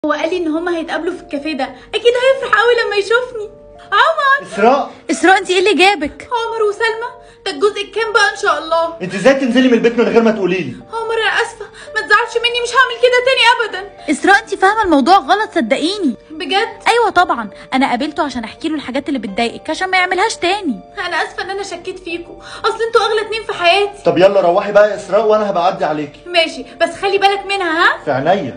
هو قال لي ان هما هيتقابلوا في الكافيه ده اكيد هيفرح قوي لما يشوفني عمر اسراء اسراء انت ايه اللي جابك عمر وسلمى ده الجزء الكام بقى ان شاء الله انت ازاي تنزلي من البيت من غير ما تقولي لي عمر انا اسفه ما تزعلش مني مش هعمل كده تاني ابدا اسراء انت فاهمه الموضوع غلط صدقيني بجد ايوه طبعا انا قابلته عشان احكي له الحاجات اللي بتضايقك عشان ما يعملهاش تاني انا اسفه ان انا شكيت فيكم اصل انتوا اغلى اتنين في حياتي طب يلا روحي بقى يا اسراء وانا هبقى اعدي عليكي ماشي بس خلي بالك منها ها في عينيا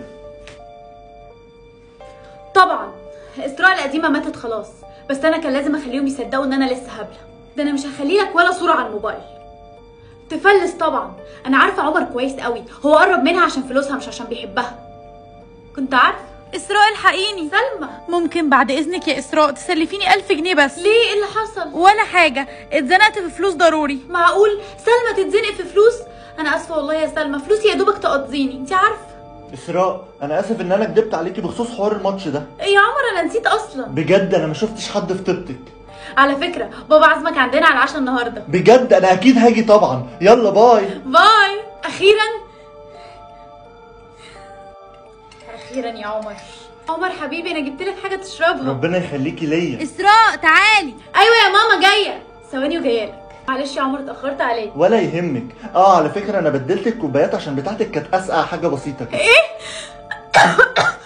طبعا اسراء القديمه ماتت خلاص بس انا كان لازم اخليهم يصدقوا ان انا لسه هبله ده انا مش هخلي لك ولا صوره على الموبايل تفلس طبعا انا عارفه عمر كويس قوي هو قرب منها عشان فلوسها مش عشان بيحبها كنت عارفه اسراء الحقيني سلمى ممكن بعد اذنك يا اسراء تسلفيني ألف جنيه بس ليه ايه اللي حصل ولا حاجه اتزنقت في فلوس ضروري معقول سلمى تتزنق في فلوس انا اسفه والله يا سلمى فلوسي يا دوبك تقضيني انت عارفه اسراء انا اسف ان انا كدبت عليكي بخصوص حوار الماتش ده إيه يا عمر انا نسيت اصلا بجد انا ما شفتش حد في طيبتك على فكره بابا عزمك عندنا على العشاء النهارده بجد انا اكيد هاجي طبعا يلا باي باي اخيرا اخيرا يا عمر عمر حبيبي انا جبت لك حاجه تشربها ربنا يخليكي ليا اسراء تعالي ايوه يا ماما جايه ثواني وجايه لك معلش يا عمر اتاخرت عليك ولا يهمك اه على فكره انا بدلت الكوبايات عشان بتاعتك كانت اسقع حاجه بسيطه كده